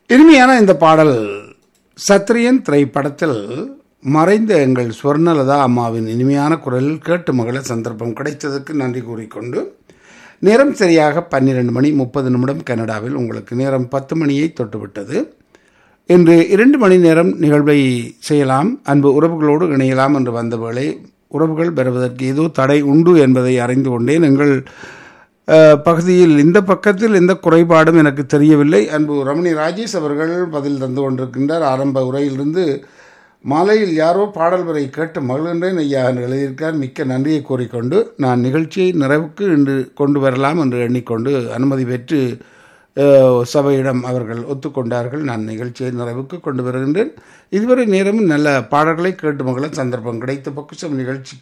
இனிமையான இந்த பாடல் சத்திரியன் திரைப்படத்தில் மறைந்த எங்கள் ஸ்வர்ணலதா அம்மாவின் இனிமையான குரலில் கேட்டு மகள சந்தர்ப்பம் கிடைத்ததற்கு நன்றி கூறிக்கொண்டு நேரம் சரியாக பன்னிரண்டு மணி முப்பது நிமிடம் கனடாவில் உங்களுக்கு நேரம் பத்து மணியை தொட்டுவிட்டது இன்று இரண்டு மணி நேரம் நிகழ்வை செய்யலாம் அன்பு உறவுகளோடு இணையலாம் என்று வந்த வேளை உறவுகள் பெறுவதற்கு ஏதோ தடை உண்டு என்பதை அறிந்து கொண்டேன் எங்கள் அஹ், பகுதியில் இந்த பக்கத்தில் எந்த குறைபாடும் எனக்கு தெரியவில்லை அன்பு ரமணி ராஜேஷ் அவர்கள் பதில் தந்து கொண்டிருக்கின்றார் ஆரம்ப உரையிலிருந்து மாலையில் யாரோ பாடல் வரை கேட்டு மகிழ்கின்றேன் ஐயா என்று எழுதியிருக்கார் மிக்க நன்றியை கூறிக்கொண்டு நான் நிகழ்ச்சியை நிறைவுக்கு இன்று கொண்டு வரலாம் என்று எண்ணிக்கொண்டு அனுமதி பெற்று அஹ், சபையிடம் அவர்கள் ஒத்துக்கொண்டார்கள் நான் நிகழ்ச்சியை நிறைவுக்கு கொண்டு வருகின்றேன் இதுவரை நேரமும் நல்ல பாடல்களை கேட்டு மகள சந்தர்ப்பம் கிடைத்த பொக்குசம் நிகழ்ச்சி